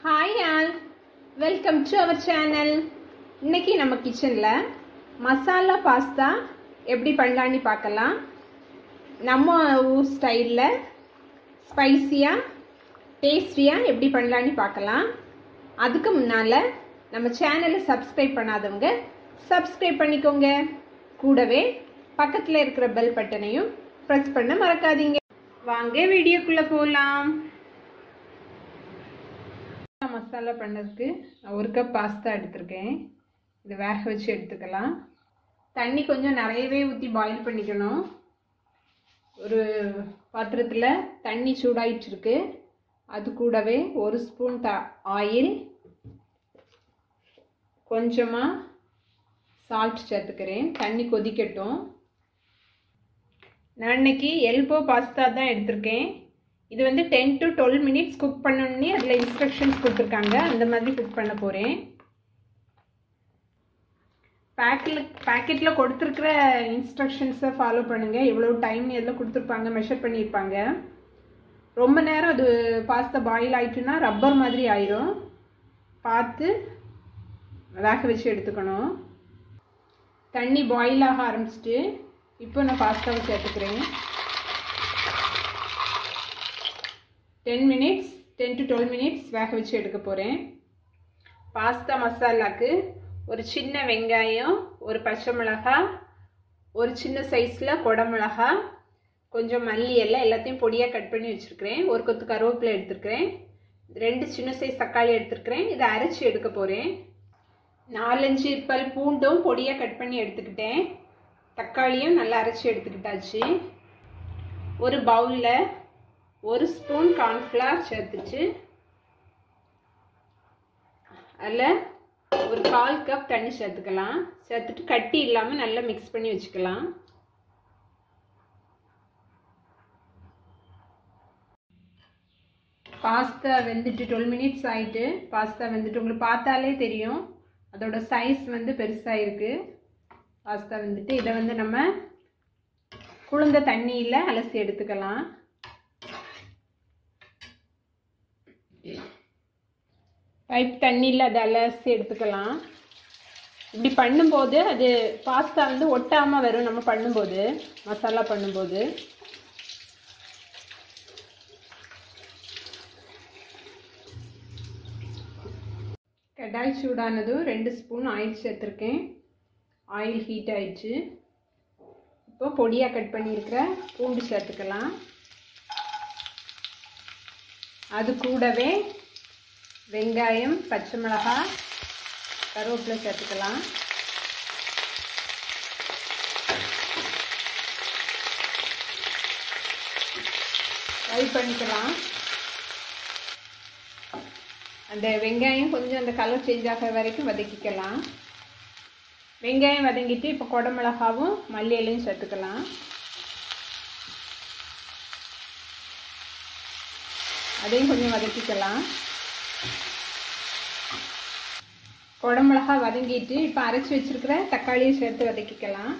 hi all welcome to our channel இன்னைக்கு நம்ம கிச்சனில் மசாலா பாஸ்தா எப்படி பண்ணலான்னு பார்க்கலாம் நம்ம ஊர் ஸ்டைலில் ஸ்பைசியாக டேஸ்டியாக எப்படி பண்ணலான்னு பார்க்கலாம் அதுக்கு முன்னால் நம்ம சேனலை சப்ஸ்கிரைப் பண்ணாதவங்க சப்ஸ்கிரைப் பண்ணிக்கோங்க கூடவே பக்கத்தில் இருக்கிற பெல் பட்டனையும் ப்ரெஸ் பண்ண மறக்காதீங்க வாங்க வீடியோக்குள்ளே போகலாம் மசாலா பண்ணதுக்கு நான் ஒரு கப் பாஸ்தா எடுத்திருக்கேன் இது வேக வச்சு எடுத்துக்கலாம் தண்ணி கொஞ்சம் நிறையவே ஊற்றி பாயில் பண்ணிக்கணும் ஒரு பாத்திரத்தில் தண்ணி சூடாயிட்டு இருக்கு அது கூடவே ஒரு ஸ்பூன் த ஆயில் கொஞ்சமாக சால்ட் சேர்த்துக்கிறேன் தண்ணி கொதிக்கட்டும் நான் இன்னைக்கு எல்போ பாஸ்தா தான் எடுத்திருக்கேன் இது வந்து ten to twelve minutes cook பண்ணணுன்னே அதில் இன்ஸ்ட்ரக்ஷன்ஸ் கொடுத்துருக்காங்க அந்த மாதிரி குக் பண்ண போகிறேன் பேக்கில் பேக்கெட்டில் கொடுத்துருக்குற இன்ஸ்ட்ரக்ஷன்ஸை ஃபாலோ பண்ணுங்கள் எவ்வளோ டைம் எதில் கொடுத்துருப்பாங்க மெஷர் பண்ணியிருப்பாங்க ரொம்ப நேரம் அது பாஸ்தா பாயில் ஆயிட்டுன்னா ரப்பர் மாதிரி ஆயிரும் பார்த்து வேக வச்சு எடுத்துக்கணும் தண்ணி பாயில் ஆக ஆரம்பிச்சிட்டு இப்போ நான் பாஸ்தாவை சேர்த்துக்கிறேன் ten minutes ten to twelve minutes வேக வச்சு எடுக்க போகிறேன் பாஸ்தா மசாலாக்கு ஒரு சின்ன வெங்காயம் ஒரு பச்சை மிளகா ஒரு சின்ன சைஸில் குடமிளகா கொஞ்சம் மல்லி எல்லாம் எல்லாத்தையும் பொடியாக கட் பண்ணி வச்சுருக்கிறேன் ஒரு கொத்து கருவேப்பிலை எடுத்துருக்கிறேன் ரெண்டு சின்ன சைஸ் தக்காளி எடுத்துருக்கிறேன் இதை அரைச்சி எடுக்க போகிறேன் நாலஞ்சு பல் பூண்டும் பொடியாக கட் பண்ணி எடுத்துக்கிட்டேன் தக்காளியும் நல்லா அரைச்சி எடுத்துக்கிட்டாச்சு ஒரு பவுலில் ஒரு ஸ்பூன் கார்ன்ஃப்ளவர் சேர்த்துச்சு அதில் ஒரு கால் கப் தண்ணி சேர்த்துக்கலாம் சேர்த்துட்டு கட்டி இல்லாமல் நல்லா மிக்ஸ் பண்ணி வச்சுக்கலாம் பாஸ்தா வெந்துட்டு டுவெல் மினிட்ஸ் ஆகிட்டு பாஸ்தா வெந்துட்டு உங்களுக்கு பார்த்தாலே தெரியும் அதோட சைஸ் வந்து பெருசாக இருக்குது பாஸ்தா வந்துட்டு இதை வந்து நம்ம குளிர்ந்த தண்ணியில் அலசி எடுத்துக்கலாம் பைப் தண்ணியில் அதை அலசி எடுத்துக்கலாம் இப்படி பண்ணும்போது அது பாஸ்தா வந்து ஒட்டாமல் வரும் நம்ம பண்ணும்போது மசாலா பண்ணும்போது கடாய் சூடானதும் ரெண்டு ஸ்பூன் ஆயில் சேர்த்துருக்கேன் ஆயில் ஹீட் ஆயிடுச்சு இப்போ பொடியாக கட் பண்ணியிருக்கிற பூண்டு சேர்த்துக்கலாம் அது கூடவே வெங்காயம் பச்சை மிளகாய் கருவேப்பிலை சேர்த்துக்கலாம் ஃப்ரை பண்ணிக்கலாம் அந்த வெங்காயம் கொஞ்சம் அந்த கலர் சேஞ்ச் ஆகிற வரைக்கும் வதக்கிக்கலாம் வெங்காயம் வதங்கிட்டு இப்போ குடமிளகாவும் மல்லி இலையும் சேர்த்துக்கலாம் அதையும் கொஞ்சம் வதக்கிக்கலாம் குடமிளகா வதங்கிட்டு இப்போ அரைச்சி வச்சிருக்கிற தக்காளியை சேர்த்து வதக்கிக்கலாம்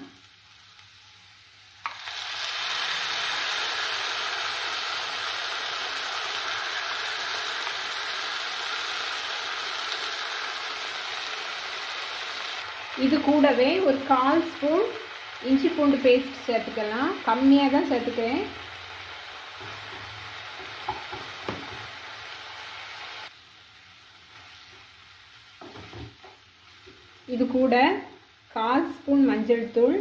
இது கூடவே ஒரு கால் ஸ்பூன் இஞ்சி பூண்டு பேஸ்ட் சேர்த்துக்கலாம் கம்மியாக தான் சேர்த்துக்கிறேன் இது கூட கால் ஸ்பூன் மஞ்சள் தூள்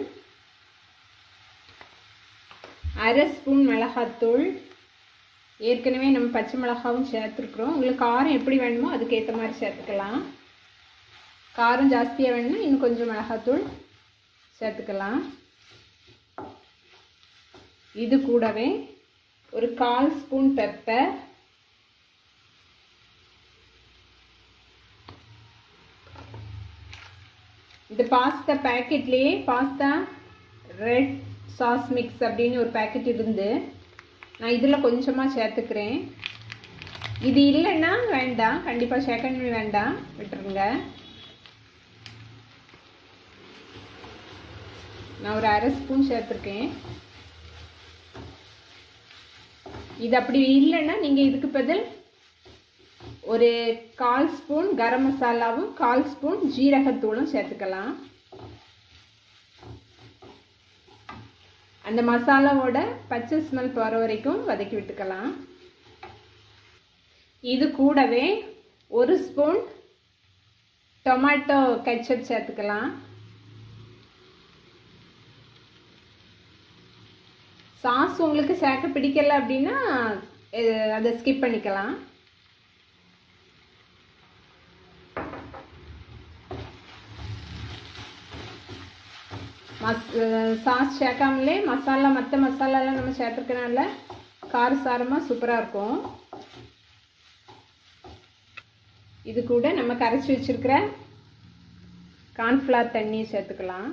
அரை ஸ்பூன் மிளகாத்தூள் ஏற்கனவே நம்ம பச்சை மிளகாவும் சேர்த்துருக்குறோம் உங்களுக்கு காரம் எப்படி வேணுமோ அதுக்கேற்ற மாதிரி சேர்த்துக்கலாம் காரம் ஜாஸ்தியாக வேணும்னா இன்னும் கொஞ்சம் மிளகாத்தூள் சேர்த்துக்கலாம் இது கூடவே ஒரு கால் ஸ்பூன் பெப்பர் இந்த பாஸ்தா பேக்கெட்லேயே பாஸ்தா ரெட் சாஸ் மிக்ஸ் அப்படின்னு ஒரு பேக்கெட் இருந்து நான் இதில் கொஞ்சமாக சேர்த்துக்கிறேன் இது இல்லைன்னா வேண்டாம் கண்டிப்பாக சேர்க்கணும் வேண்டாம் விட்டுருங்க நான் ஒரு அரை ஸ்பூன் சேர்த்துருக்கேன் இது அப்படி இல்லைன்னா நீங்கள் இதுக்கு பதில் ஒரு கால் ஸ்பூன் கரம் மசாலாவும் கால் ஸ்பூன் ஜீரகத்தூளும் சேர்த்துக்கலாம் அந்த மசாலாவோட பச்சை ஸ்மெல் போகிற வரைக்கும் வதக்கி விட்டுக்கலாம் இது கூடவே ஒரு ஸ்பூன் டொமேட்டோ கெச்சப் சேர்த்துக்கலாம் சாஸ் உங்களுக்கு சேர்க்க பிடிக்கல அப்படின்னா அதை ஸ்கிப் பண்ணிக்கலாம் மஸ் சாஸ் சேர்க்காமலே மசாலா மற்ற மசாலாலாம் நம்ம சேர்த்துருக்கனால காரசாரமாக சூப்பராக இருக்கும் இது கூட நம்ம கரைச்சி வச்சுருக்கிற கார்ன்ஃப்ளவர் தண்ணியை சேர்த்துக்கலாம்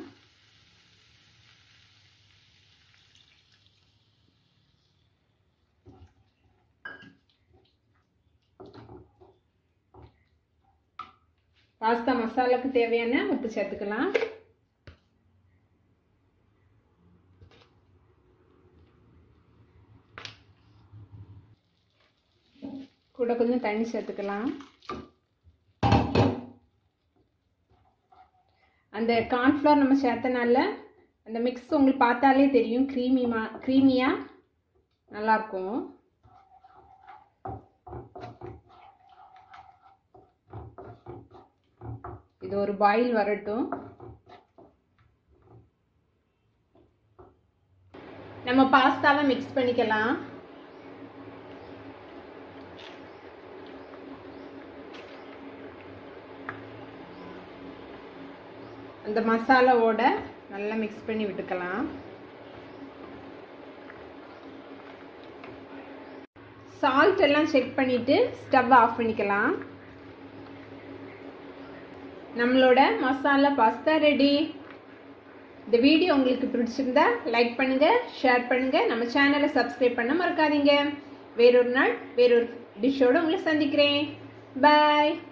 பாஸ்தா மசாலாவுக்கு தேவையான உப்பு சேர்த்துக்கலாம் கூட கொஞ்சம் தண்ணி சேர்த்துக்கலாம் அந்த கார்ன்ஃப்ளவர் நம்ம சேர்த்தனால அந்த மிக்ஸ் உங்களுக்கு பார்த்தாலே தெரியும் க்ரீமிமா க்ரீமியாக நல்லாயிருக்கும் இது ஒரு பாயில் வரட்டும் நம்ம பாஸ்தாவை மிக்ஸ் பண்ணிக்கலாம் அந்த மசாலாவோட நல்லா மிக்ஸ் பண்ணி விட்டுக்கலாம் சால்ட் எல்லாம் செக் பண்ணிவிட்டு ஸ்டவ் ஆஃப் பண்ணிக்கலாம் நம்மளோட மசாலா பாஸ்தா ரெடி இந்த வீடியோ உங்களுக்கு பிடிச்சிருந்தா லைக் பண்ணுங்கள் ஷேர் பண்ணுங்கள் நம்ம சேனலை சப்ஸ்கிரைப் பண்ண மறக்காதீங்க வேறொரு நாள் வேறொரு டிஷ்ஷோடு உங்களை சந்திக்கிறேன் பாய்